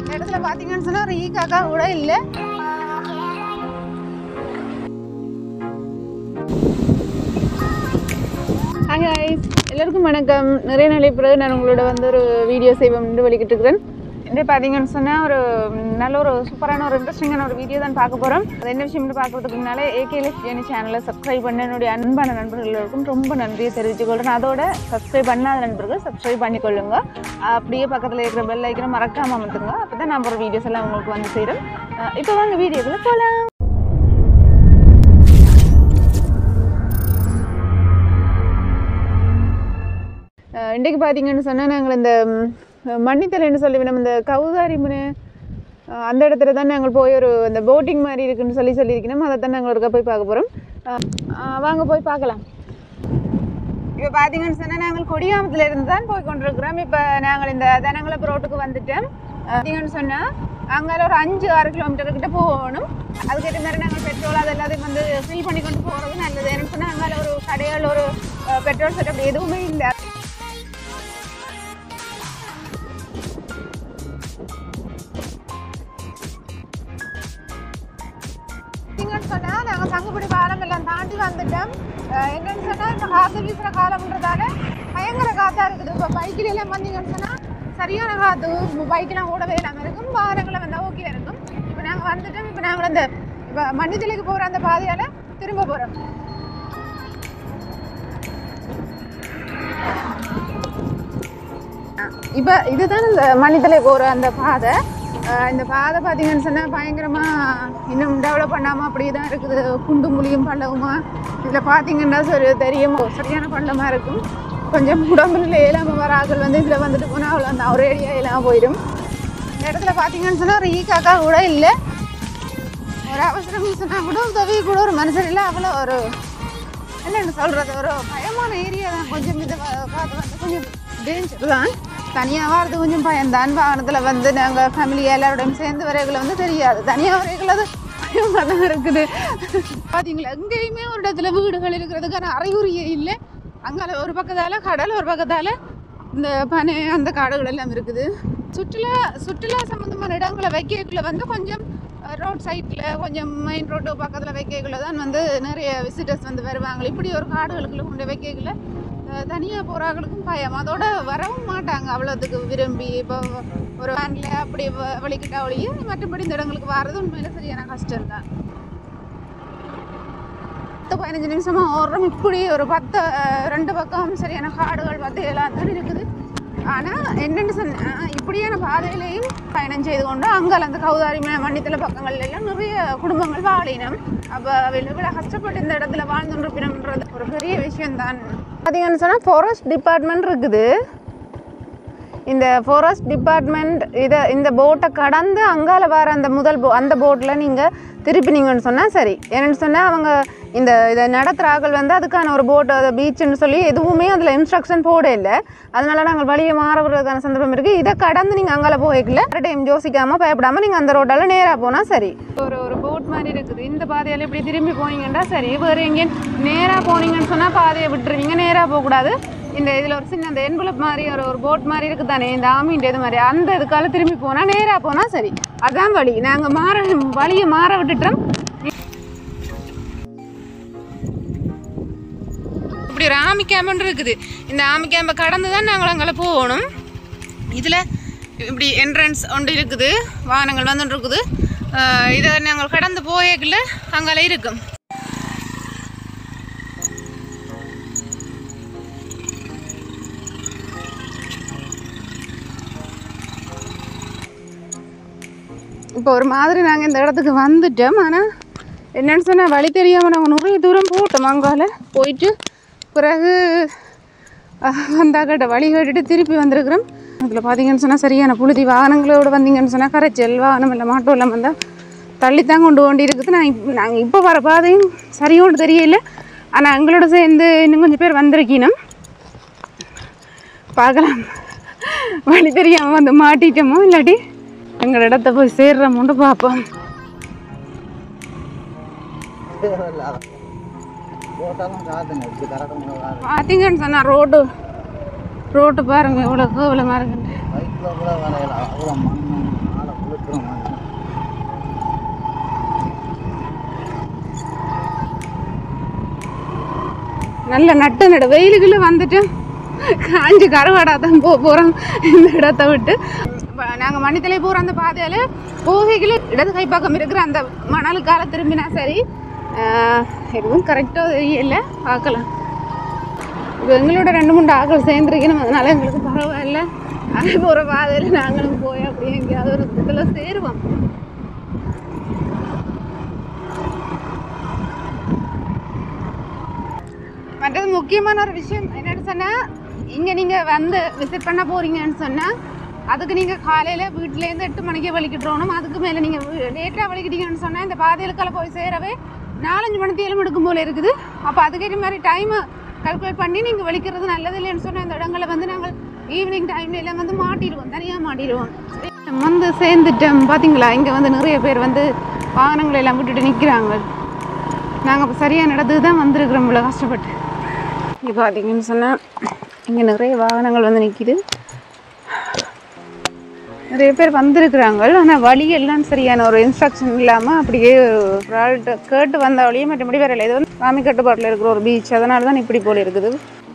இந்த இடத்துல பாத்தீங்கன்னு சொன்னா ஒரு ஈ காக்கா கூட இல்லை ஹாய் guys எல்லாருக்கும் வணக்கம் நிறைய நாளை பிறகு நான் உங்களோட வந்து ஒரு வீடியோ செய்வோம் என்று வெளிக்கிட்டு இருக்கிறேன் இன்று பார்த்தீங்கன்னு சொன்னால் ஒரு ம், நல்ல ஒரு சூப்பரான ஒரு இன்ட்ரெஸ்டிங்கான ஒரு வீடியோ தான் பார்க்க போகிறோம் அது என்ன விஷயம்னு பார்க்கறதுக்கு முன்னாலே ஏகேஎல்எஃப் ஜேனி சேனலை சப்ஸ்கிரைப் பண்ண என்னுடைய அன்பான நண்பர்களுக்கும் ரொம்ப நன்றியை தெரிவித்துக்கொள்கிறேன் அதோட சப்ஸ்கிரைப் பண்ணாத நண்பர்கள் சப்ஸ்கிரைப் பண்ணிக்கொள்ளுங்க அப்படியே பக்கத்தில் இருக்கிற பெல் ஐக்கனை மறக்காம அமர்த்துங்க அப்போ தான் நம்ம ஒரு வீடியோஸ் எல்லாம் உங்களுக்கு வந்து சேரும் இப்போ வாங்க வீடியோக்குள்ள போகலாம் அஹ் இன்றைக்கு பார்த்தீங்கன்னு சொன்னால் நாங்கள் இந்த ம், மண்ணித்தலைன்னு சொல்லி நம்ம இந்த கவுதாரி முனை அஹ் அந்த இடத்துல தான் நாங்கள் போய் ஒரு இந்த போட்டிங் மாதிரி இருக்குன்னு சொல்லி சொல்லியிருக்கணும் அதை தான் நாங்கள் ஒருக்கா போய் பார்க்க போகிறோம் வாங்க போய் பார்க்கலாம் இப்போ பார்த்தீங்கன்னு சொன்னால் நாங்கள் கொடியாமத்தில் இருந்து தான் போய் கொண்டிருக்கிறோம் இப்போ நாங்கள் இந்த தனங்கள ரோட்டுக்கு வந்துட்டோம் பார்த்தீங்கன்னு சொன்னால் அங்கே ஒரு அஞ்சு ஆறு கிலோமீட்டர் கிட்ட போகணும் அதுக்கேற்ற மாதிரி நாங்கள் பெட்ரோல் அது எல்லாத்தையும் வந்து ஃபில் பண்ணி கொண்டு போகிறது நல்லது ஏன்னு சொன்னால் அங்கே ஒரு கடைகள் ஒரு பெட்ரோல் செட்டப் எதுவுமே இல்லை பார்த்தீங்கன்னு சொன்னால் நாங்கள் சங்குப்படி பாலம் எல்லாம் தாண்டி வந்துட்டோம் அஹ் என்னன்னு சொன்னால் இப்போ காற்று வீசுகிற காலம்ன்றதால பயங்கர காற்றா இருக்குது இப்போ பைக்கில் எல்லாம் வந்தீங்கன்னு சொன்னால் சரியான காற்று பைக்கெலாம் ஓடவே இல்லாமல் இருக்கும் வாகனங்களை வந்தால் ஓகே இருக்கும் இப்போ நாங்கள் வந்துட்டோம் இப்போ நாங்கள் அந்த இப்போ மண்ணித்தலைக்கு போகிற அந்த பாதையால் திரும்ப போகிறோம் இப்போ இதுதான் இந்த மணித்தலை போகிற அந்த பாதை அஹ் இந்த பாதை பார்த்தீங்கன்னு சொன்னால் பயங்கரமாக இன்னும் டெவலப் பண்ணாமல் அப்படியே தான் இருக்குது குண்டு முழியும் பள்ளவுமா இதில் பார்த்தீங்கன்னா சரி தெரியும் சரியான பள்ளமாக இருக்கும் கொஞ்சம் உடம்புல இயலாமல் வர ஆட்கள் வந்து இதில் வந்துட்டு போனால் அவ்வளோ அந்த ஒரு ஏரியா இல்லாமல் போயிடும் இந்த இடத்துல பார்த்தீங்கன்னு சொன்னால் ஒரு ஈ காக்கா கூட இல்லை ஒரு அவசரம் சொன்னால் கூட உதவி கூட ஒரு மனுஷர் இல்லை அவ்வளோ ஒரு என்னென்னு சொல்கிறது ஒரு பயமான ஏரியா தான் கொஞ்சம் இதை வ- பார்த்து வந்து கொஞ்சம் டேஞ்சர் தான் தனியாக வரது கொஞ்சம் பயம்தான் வாகனத்தில் வந்து நாங்கள் ஃபேமிலி எல்லாரோடையும் சேர்ந்து வரைகளை வந்து தெரியாது தனியாக வரைகள் அது பயமாக தான் இருக்குது பார்த்தீங்களா எங்கேயுமே ஒரு இடத்துல வீடுகள் இருக்கிறதுக்கான அறிகுறியே இல்லை அங்கால ஒரு பக்கத்தால் கடல் ஒரு பக்கத்தால் இந்த பனை அந்த காடுகள் எல்லாம் இருக்குது சுற்றுலா சுற்றுலா சம்மந்தமான இடங்களை வைக்கக்குள்ள வந்து கொஞ்சம் ரோட் சைட்டில் கொஞ்சம் மெயின் ரோடு பக்கத்தில் வைக்கக்குள்ள தான் வந்து நிறைய விசிட்டர்ஸ் வந்து வருவாங்க இப்படி ஒரு காடுகளுக்குள்ள கொண்டு வைக்கக்குள்ள தனியாக போகிறாங்களுக்கும் பயம் அதோட வரவும் மாட்டாங்க அவ்வளோத்துக்கு விரும்பி இப்போ ஒரு வேனில் அப்படி வ- வலிக்கிட்டா ஒழிய மற்றபடி இந்த இடங்களுக்கு வர்றது உண்மையில சரியான கஷ்டம் தான் பத்து பதினஞ்சு நிமிஷமா ஓடுறோம் இப்படி ஒரு பத்து அஹ், ரெண்டு பக்கம் சரியான காடுகள் பத்து எல்லாம் தான் இருக்குது ஆனால் என்னென்னு சொன்னா இப்படியான பாதையிலையும் பயணம் செய்து கொண்டு அங்கால அந்த கௌதாரி ம- மண்ணித்தல பக்கங்கள்ல எல்லாம் நிறைய குடும்பங்கள் வாழினம் அப்போ இவ்வளோ கஷ்டப்பட்டு இந்த இடத்துல வாழ்ந்துருப்பினம்ன்றது ஒரு பெரிய விஷயம்தான் பார்த்தீங்கன்னு சொன்னால் ஃபாரஸ்ட் டிபார்ட்மெண்ட் இருக்குது இந்த ஃபாரஸ்ட் டிபார்ட்மெண்ட் இதை இந்த போட்டை கடந்து அங்கால வர அந்த முதல் போ அந்த போட்டில் நீங்கள் திருப்பினீங்கன்னு சொன்னால் சரி என்னென்னு சொன்னால் அவங்க இந்த இதை நடத்துகிற ஆட்கள் வந்து அதுக்கான ஒரு போட்டு அதை பீச்சுன்னு சொல்லி எதுவுமே அதில் இன்ஸ்ட்ரக்ஷன் போட இல்லை அதனால நாங்கள் வழியை மாற விடுறதுக்கான சந்தர்ப்பம் இருக்குது இதை கடந்து நீங்கள் அங்கால போய்க்கல டைம் யோசிக்காமல் பயப்படாமல் நீங்கள் அந்த ரோட்டால் நேராக போனால் சரி ஒரு ஒரு போட் மாதிரி இருக்குது இந்த பாதையால் இப்படி திரும்பி போனீங்கன்னா சரி வேறு எங்கேயும் நேராக போனீங்கன்னு சொன்னால் பாதையை விட்டுருவீங்க நேராக போகக்கூடாது இந்த இதில் ஒரு சின்ன அந்த என்வலப் மாதிரி ஒரு ஒரு போட் மாதிரி இருக்குது தானே இந்த ஆமீன் இது மாதிரி அந்த இதுக்கால திரும்பி போனால் நேராக போனால் சரி அதான் வழி நாங்கள் மாற வழியை மாற விட்டுட்டோம் இப்படி ஒரு ஆமி கேம்புன்னு இருக்குது இந்த ஆமி கேம்பை கடந்து தான் நாங்கள் அங்கே போகணும் இதில் இப்படி என்ட்ரன்ஸ் ஒன்று இருக்குது வாகனங்கள் வந்துட்டு இருக்குது அஹ் இதை நாங்கள் கடந்து போயக்குள்ள அங்கே இருக்கும் இப்போ ஒரு மாதிரி நாங்கள் இந்த இடத்துக்கு வந்துட்டோம் ஆனால் என்னன்னு சொன்னால் வழி தெரியாமல் நாங்கள் நிறைய தூரம் போட்டோம் அங்கால போயிட்டு பிறகு வந்தாக்கிட்ட வழி கேட்டுட்டு திருப்பி வந்திருக்கிறோம் அதில் பார்த்தீங்கன்னு சொன்னால் சரியான புழுதி வாகனங்களோட வந்தீங்கன்னு சொன்னால் கரைச்சல் வாகனம் இல்லை மாட்டோம் எல்லாம் வந்தால் தள்ளித்தான் கொண்டு வேண்டி இருக்குது நான் இப்போ நாங்கள் இப்போ வர பாதையும் சரியோடு தெரியல ஆனால் எங்களோட சேர்ந்து இன்னும் கொஞ்சம் பேர் வந்திருக்கீனும் பார்க்கலாம் வழி தெரியாமல் வந்து மாட்டிட்டோமோ இல்லாட்டி எங்கள் இடத்த போய் சேர்றோமோன்னு பார்ப்போம் போட்டாலும் காத்துங்க இப்படி கரெக்டாக காது பார்த்தீங்கன்னு சொன்னால் ரோடு ரோட்டு பாருங்க இவ்வளோ கோவலமாக இருக்குன்ட்டு பைக்கில் கூட வரையலாம் அவ்வளோ மண் ஆழம் அப்புறம் நல்ல நட்டு நடு வெயிலுக்குள்ள வந்துட்டு காஞ்சி கருவாடா தான் போக போகிறோம் இந்த இடத்த விட்டு நாங்கள் மணித்தலை போகிற அந்த பாதையில் போகைகள் இடது கைப்பக்கம் இருக்கிற அந்த மணலுக்கால திரும்பினா சரி ஆஹ், எதுவும் கரெக்டாக தெரியல பார்க்கலாம் இப்போ எங்களோட ரெண்டு மூணு ஆக்கள் சேர்ந்துருக்கணும் அதனால எங்களுக்கு பரவாயில்ல அதே போகிற பாதையில் நாங்களும் போய் அப்படியே எங்கேயாவது ஒரு இடத்துல சேருவோம் மற்றது முக்கியமான ஒரு விஷயம் என்னன்னு சொன்னால் இங்கே நீங்கள் வந்து விசிட் பண்ண போகிறீங்கன்னு சொன்னால் அதுக்கு நீங்கள் காலையில் வீட்டிலேருந்து எட்டு மணிக்கே வலிக்கிட்டுறோணும் அதுக்கு மேலே நீங்கள் லேட்டாக வலிக்கிட்டீங்கன்னு சொன்னால் இந்த பாதையிலுக்கெல்லாம் போய் சேரவே நாலஞ்சு மணி தேலும் எடுக்கும் போல இருக்குது அப்போ அதுக்கேற்ற மாதிரி டைமை கல்குலேட் பண்ணி நீங்கள் வலிக்கிறது நல்லது இல்லைன்னு சொன்னால் இந்த இடங்களை வந்து நாங்கள் ஈவினிங் டைம்ல எல்லாம் வந்து மாட்டிடுவோம் தனியாக மாட்டிடுவோம் வந்து சேர்ந்துட்டோம் பார்த்தீங்களா இங்கே வந்து நிறைய பேர் வந்து வாகனங்களை எல்லாம் விட்டுட்டு நிற்கிறாங்க நாங்கள் இப்போ சரியான இடத்துக்கு தான் வந்திருக்கிறோம் இவ்வளோ கஷ்டப்பட்டு இங்கே பார்த்தீங்கன்னு சொன்னால் இங்கே நிறைய வாகனங்கள் வந்து நிற்கிது நிறைய பேர் வந்திருக்கிறாங்க ஆனால் வழி எல்லாம் சரியான ஒரு இன்ஸ்ட்ரக்ஷன் இல்லாமல் அப்படியே ஒரு ஆள்கிட்ட கேட்டு வந்த வழியே மற்றபடி வேற இல்லை இது வந்து சாமி கட்டுப்பாட்டில் இருக்கிற ஒரு பீச் அதனால தான் இப்படி போல இருக்குது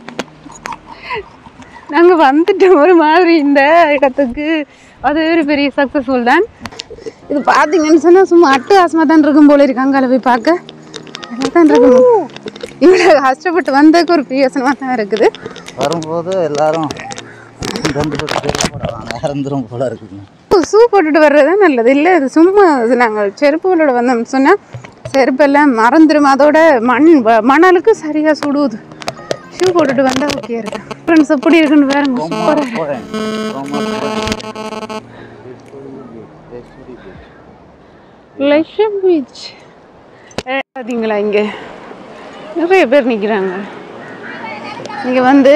நாங்கள் வந்துட்டோம் ஒரு மாதிரி இந்த இடத்துக்கு அது ஒரு பெரிய சக்ஸஸ்ஃபுல் தான் இது பார்த்தீங்கன்னு சொன்னால் சும்மா அட்டகாசமாக தான் இருக்கும் போல இருக்கு அங்கால போய் பார்க்க நல்லா தான் இருக்கும் இவ்வளோ கஷ்டப்பட்டு வந்ததுக்கு ஒரு பிரியோசனமாக தான் இருக்குது வரும்போது எல்லாரும் ரெண்டு பத்து பேர் போடுறாங்க இறந்துரும் போல இருக்குங்க ஷூ போட்டுட்டு வர்றது தான் நல்லது இல்லை இது சும்மா இது நாங்கள் செருப்புகளோட வந்தோம்னு சொன்னால் செருப்பெல்லாம் மறந்துடும் அதோட மண் வ- மணலுக்கு சரியாக சுடுவது ஷூ போட்டுட்டு வந்தால் ஓகே இருக்கு ஃப்ரெண்ட்ஸ் எப்படி இருக்குன்னு பாருங்க ரொம்ப சூப்பராக போகிறேன் ரொம்ப போகிறேன் லட்சம் பீச் பார்த்தீங்களா இங்கே நிறைய பேர் நிற்கிறாங்க இங்கே வந்து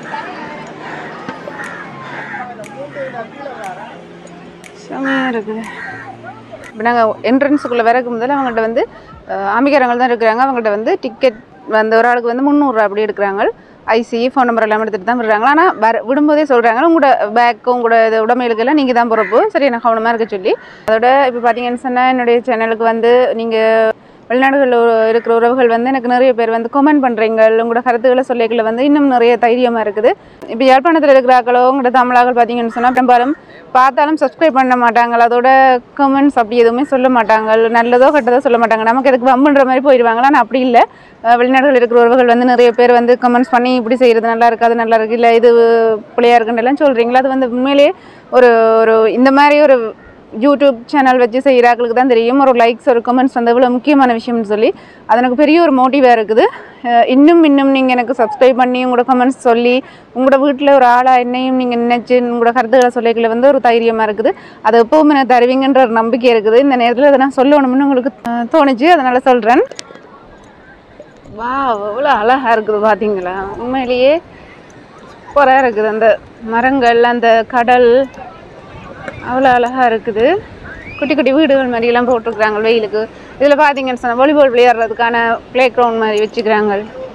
செமையாக இருக்குது இப்போ நாங்கள் என்ட்ரன்ஸுக்குள்ளே வரக்கு முதல்ல அவங்கள்ட்ட வந்து அஹ், ஆமிக்காரங்கள் தான் இருக்கிறாங்க அவங்கள்ட்ட வந்து டிக்கெட் வந்து ஒரு ஆளுக்கு வந்து முந்நூறுரூவா அப்படி எடுக்கிறாங்க ஐசி ஃபோன் நம்பர் எல்லாம் எடுத்துகிட்டு தான் விடுறாங்க ஆனால் வர விடும்போதே சொல்கிறாங்க உங்களோட பேக்கும் உங்களோட இது உடமைகளுக்கெல்லாம் நீங்கள் தான் பொறுப்பு சரி நான் கவனமாக இருக்க சொல்லி அதோட இப்போ பார்த்தீங்கன்னு சொன்னால் என்னுடைய சேனலுக்கு வந்து நீங்கள் வெளிநாடுகளில் இருக்கிற உறவுகள் வந்து எனக்கு நிறைய பேர் வந்து கமெண்ட் பண்ணுறீங்க உங்களோட கருத்துக்களை சொல்லிக்கல வந்து இன்னும் நிறைய தைரியமாக இருக்குது இப்போ யாழ்ப்பாணத்தில் இருக்கிறாக்களோ உங்களோட தமிழாக்கள் பார்த்தீங்கன்னு சொன்னால் பெரும்பாலும் பார்த்தாலும் சப்ஸ்கிரைப் பண்ண மாட்டாங்க அதோட கமெண்ட்ஸ் அப்படி எதுவுமே சொல்ல மாட்டாங்க நல்லதோ கெட்டதோ சொல்ல மாட்டாங்க நமக்கு எதுக்கு வம்புன்ற மாதிரி போயிடுவாங்களா ஆனால் அப்படி இல்லை அஹ் வெளிநாடுகளில் இருக்கிற உறவுகள் வந்து நிறைய பேர் வந்து கமெண்ட்ஸ் பண்ணி இப்படி செய்கிறது நல்லா இருக்கு அது நல்லா இருக்கு இல்லை இது பிள்ளையா இருக்குன்னு எல்லாம் சொல்கிறீங்களா அது வந்து உண்மையிலேயே ஒரு ஒரு இந்த மாதிரி ஒரு யூடியூப் சேனல் வச்சு செய்கிறாங்களுக்கு தான் தெரியும் ஒரு லைக்ஸ் ஒரு கமெண்ட்ஸ் வந்து இவ்வளோ முக்கியமான விஷயம்னு சொல்லி அது எனக்கு பெரிய ஒரு மோட்டிவாக இருக்குது அஹ் இன்னும் இன்னும் நீங்கள் எனக்கு சப்ஸ்கிரைப் பண்ணி உங்களோட கமெண்ட்ஸ் சொல்லி உங்களோட வீட்டில் ஒரு ஆளாக என்னையும் நீங்கள் நினைச்சு உங்களோட கருத்துக்களை சொல்லிக்கல வந்து ஒரு தைரியமாக இருக்குது அது எப்பவும் எனக்கு தருவீங்கன்ற ஒரு நம்பிக்கை இருக்குது இந்த நேரத்தில் அதை நான் சொல்லணும்னு உங்களுக்கு அஹ், தோணுச்சு அதனால் சொல்கிறேன் வா எவ்வளோ அழகாக இருக்குது பார்த்தீங்களா உண்மையிலேயே சூப்பராக இருக்குது அந்த மரங்கள் அந்த கடல் அவ்வளோ அழகாக இருக்குது குட்டி குட்டி வீடுகள் மாதிரியெல்லாம் போட்டிருக்கிறாங்க வெயிலுக்கு இதில் பார்த்தீங்கன்னு சொன்னால் வாலிபால் விளையாடுறதுக்கான ப்ளே கிரவுண்ட் மாதிரி வச்சுக்கிறாங்க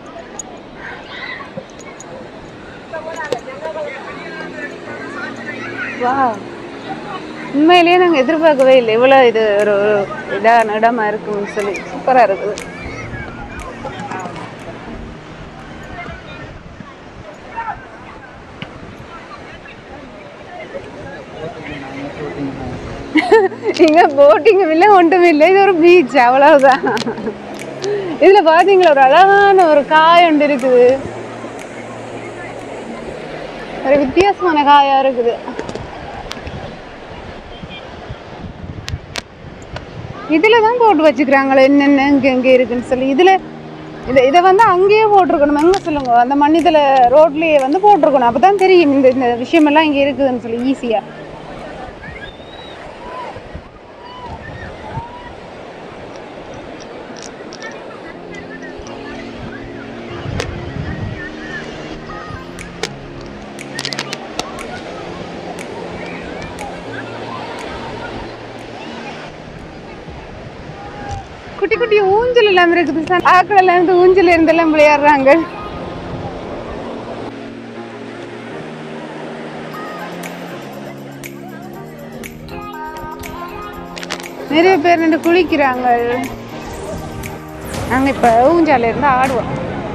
வா உண்மையிலேயே நாங்கள் எதிர்பார்க்கவே இல்லை இவ்வளோ இது ஒரு ஒரு இடான இடமா இருக்குன்னு சொல்லி சூப்பராக இருக்குது இங்கே போட்டிங்கும் இல்லை ஒன்றும் இல்லை இது ஒரு பீச் அவ்வளவுதான் இதில் பார்த்தீங்களா ஒரு அழகான ஒரு காய் ஒன்று இருக்குது ஒரு வித்தியாசமான காயா இருக்குது இதில் தான் போட்டு வச்சுக்கிறாங்களே என்னென்ன இங்கே இங்கே இருக்குன்னு சொல்லி இதில் இதை இதை வந்து அங்கேயே போட்டிருக்கணும் எங்கே சொல்லுங்க அந்த மண்ணிதில் ரோட்லேயே வந்து போட்டிருக்கணும் அப்போ தான் தெரியும் இந்த இந்த விஷயமெல்லாம் இங்கே இருக்குதுன்னு சொல்லி ஈஸியாக குட்டி குட்டி ஊஞ்சல் எல்லாம் இருக்குது சார் ஆக்கள் எல்லாம் இருந்து ஊஞ்சல் இருந்தெல்லாம் விளையாடுறாங்க நிறைய பேர் நின்று குளிக்கிறாங்க நாங்கள் இப்போ ஊஞ்சால இருந்து ஆடுவோம்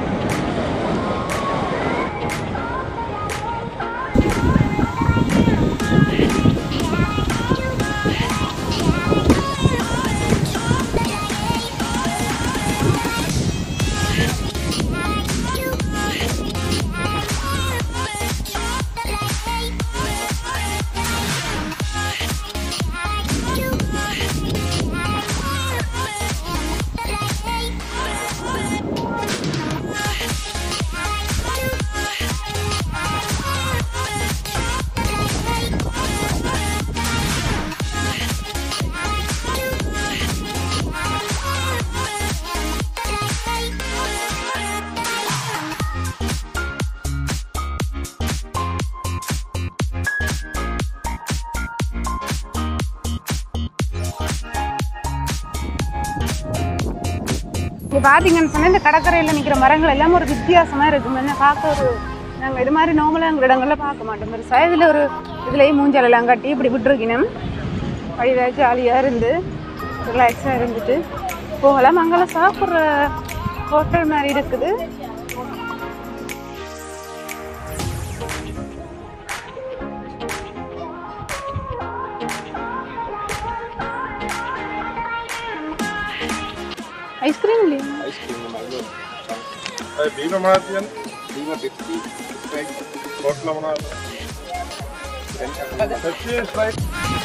இப்போ பார்த்தீங்கன்னு சொன்னால் இந்த கடற்கரையில் நிற்கிற மரங்கள் எல்லாம் ஒரு வித்தியாசமாக இருக்கும் என்ன பார்க்க ஒரு நாங்கள் இது மாதிரி நார்மலாக எங்கள் இடங்களில் பார்க்க மாட்டோம் ஒரு சைடில் ஒரு இதுலேயும் மூஞ்சால் எல்லாம் கட்டி இப்படி விட்டுருக்கணும் வழியில் ஜாலியாக இருந்து ரிலாக்ஸாக இருந்துட்டு போகலாம் அங்கெல்லாம் சாப்பிட்ற ஹோட்டல் மாதிரி இருக்குது ஐஸ்கிரீம் இல்லையா ඒ බීම මාතියන් බීම පෙප්සි ස්ප්‍රයිට් බොට්ල මොනවද පෙප්සි ස්ප්‍රයිට්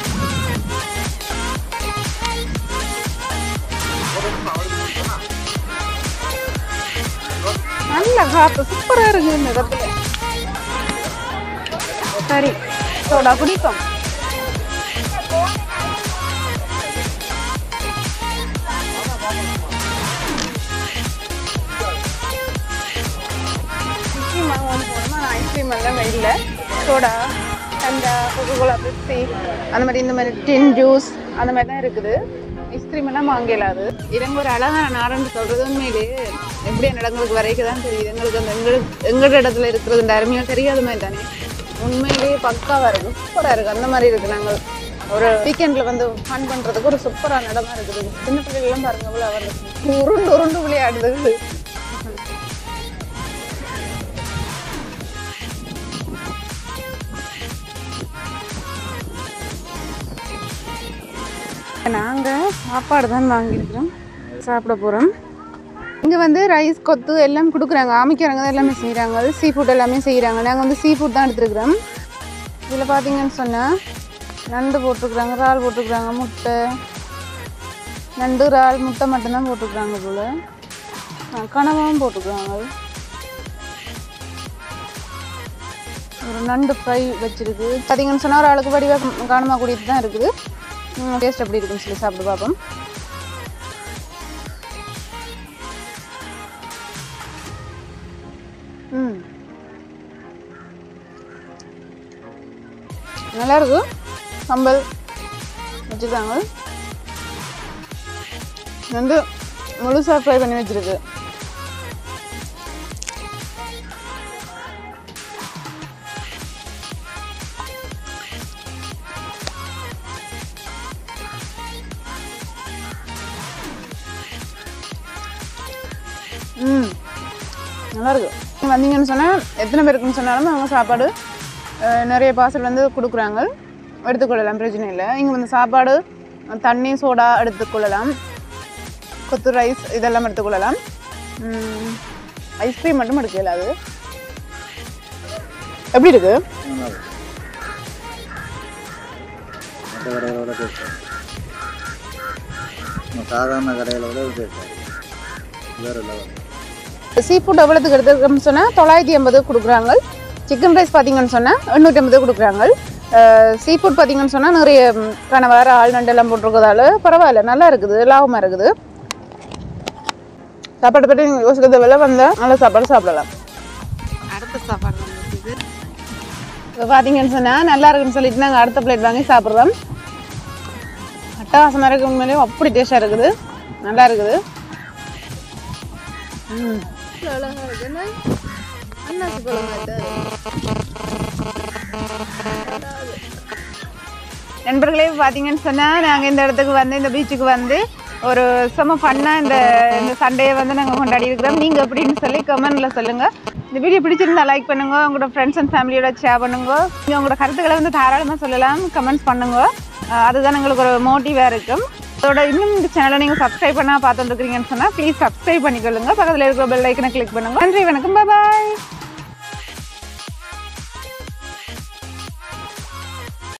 நல்ல காப்பு சூப்பராக இருக்குது இந்த இடத்துல சரி சோடா குடிப்போம் ஐஸ்கிரீம் வாங்கணும்னு போனோமா ஆனால் ஐஸ்கிரீம் எல்லாம் இல்லை சோடா அந்த கொக்கோலா பெப்சி அந்த மாதிரி இந்த மாதிரி டின் ஜூஸ் அந்த மாதிரி தான் இருக்குது ஐஸ்கிரீம் எல்லாம் வாங்கலாது இறங்க ஒரு அழகான நாடுன்னு சொல்றது உண்மையிலே எப்படி அந்த இடங்களுக்கு வரைக்கும் தான் தெரியுது எங்களுக்கு அந்த எங்களுக்கு எங்களோட இடத்துல இருக்கிறது இந்த அருமையாக தெரியாத மாதிரி தானே உண்மையிலேயே பக்காவாக இருக்கு சூப்பராக இருக்குது அந்த மாதிரி இருக்குது நாங்கள் ஒரு வீக்கெண்டில் வந்து ஃபன் பண்ணுறதுக்கு ஒரு சூப்பரான இடமா இருக்குது சின்ன பிள்ளைகள்லாம் பாருங்க இவ்வளோ வந்து உருண்டு உருண்டு விளையாடுது நாங்கள் சாப்பாடு தான் வாங்கியிருக்கிறோம் சாப்பிட போகிறோம் இங்கே வந்து ரைஸ் கொத்து எல்லாம் கொடுக்குறாங்க ஆமிக்கிறாங்க தான் எல்லாமே செய்கிறாங்க சீ ஃபுட் எல்லாமே செய்கிறாங்க நாங்கள் வந்து சீ ஃபுட் தான் எடுத்துருக்குறோம் இதில் பார்த்தீங்கன்னு சொன்னால் நண்டு போட்டிருக்குறாங்க இறால் போட்டிருக்குறாங்க முட்டை நண்டு இறால் முட்டை மட்டும்தான் போட்டிருக்குறாங்க போல் கனவாவும் போட்டிருக்குறாங்க ஒரு நண்டு ஃப்ரை வச்சிருக்கு பார்த்தீங்கன்னு சொன்னால் ஒரு ஆளுக்கு வடிவாக காணுமா கூடியது தான் இருக்குது டேஸ்ட் எப்படி இருக்குன்னு சொல்லி சாப்பிட்டு பார்ப்போம் ம் நல்லா இருக்கு சம்பல் வச்சுருக்காங்க வந்து முழுசாக ஃப்ரை பண்ணி வச்சிருக்கு ம் நல்லா இருக்கு நீங்க வந்தீங்கன்னு சொன்னால் எத்தனை பேருக்குன்னு சொன்னாலும் அவங்க சாப்பாடு அஹ், நிறைய பார்சல் வந்து கொடுக்குறாங்க எடுத்துக்கொள்ளலாம் பிரச்சனை இல்லை இங்கே வந்து சாப்பாடு தண்ணி சோடா எடுத்துக்கொள்ளலாம் கொத்து ரைஸ் இதெல்லாம் எடுத்துக்கொள்ளலாம் ஐஸ்கிரீம் மட்டும் எடுக்க இயலாது எப்படி இருக்கு நல்லா இருக்கு மற்ற கடைகளோட பேசுகிறேன் சாதாரண கடையில் விட இது பேசுகிறேன் வேறு லெவல் சீ ஃபுட் எவ்வளோத்துக்கு எடுத்துருக்கோம்னு சொன்னால் தொள்ளாயிரத்தி ஐம்பது கொடுக்குறாங்க சிக்கன் ரைஸ் பார்த்தீங்கன்னு சொன்னால் எண்ணூற்றி ஐம்பது கொடுக்குறாங்க சீ ஃபுட் பார்த்தீங்கன்னு சொன்னால் நிறைய ம், கணவர் ஆள் நண்டு எல்லாம் போட்டிருக்கிறதால பரவாயில்ல நல்லா இருக்குது லாபமாக இருக்குது சாப்பாடு பற்றி நீங்கள் யோசிக்கிறத விலை வந்தால் நல்ல சாப்பாடு சாப்பிடலாம் அடுத்த சாப்பாடு இப்போ பார்த்தீங்கன்னு சொன்னால் நல்லா இருக்குன்னு சொல்லிட்டு நாங்கள் அடுத்த பிளேட் வாங்கி சாப்பிட்றோம் அட்டகாசமாக இருக்கு உண்மையிலேயும் அப்படி டேஸ்டாக இருக்குது நல்லா இருக்குது ம் அழகா இருக்குன்னு அண்ணாச்சி பழம் நண்பர்களே பார்த்தீங்கன்னு சொன்னால் நாங்கள் இந்த இடத்துக்கு வந்து இந்த பீச்சுக்கு வந்து ஒரு செம ஃபன்னாக இந்த இந்த சண்டையை வந்து நாங்கள் கொண்டாடி இருக்கிறோம் நீங்கள் எப்படின்னு சொல்லி கமெண்ட்டில் சொல்லுங்கள் இந்த வீடியோ பிடிச்சிருந்தா லைக் பண்ணுங்க உங்களோட ஃப்ரெண்ட்ஸ் அண்ட் ஃபேமிலியோட ஷேர் பண்ணுங்க நீங்கள் உங்களோட கருத்துக்களை வந்து தாராளமாக சொல்லலாம் கமெண்ட்ஸ் பண்ணுங்க அஹ் அதுதான் எங்களுக்கு ஒரு மோட்டிவாக இருக்கும் அதோட இன்னும் இந்த சேனலை நீங்கள் சப்ஸ்கிரைப் பண்ணால் பார்த்துட்டு இருக்கிறீங்கன்னு சொன்னால் ப்ளீஸ் சப்ஸ்கிரைப் பண்ணிக்கொள்ளுங்க பக்கத்தில் இருக்கிற பெல் ஐக்கனை கிளிக் பண்ணுங்க நன்றி வணக்கம் பாய்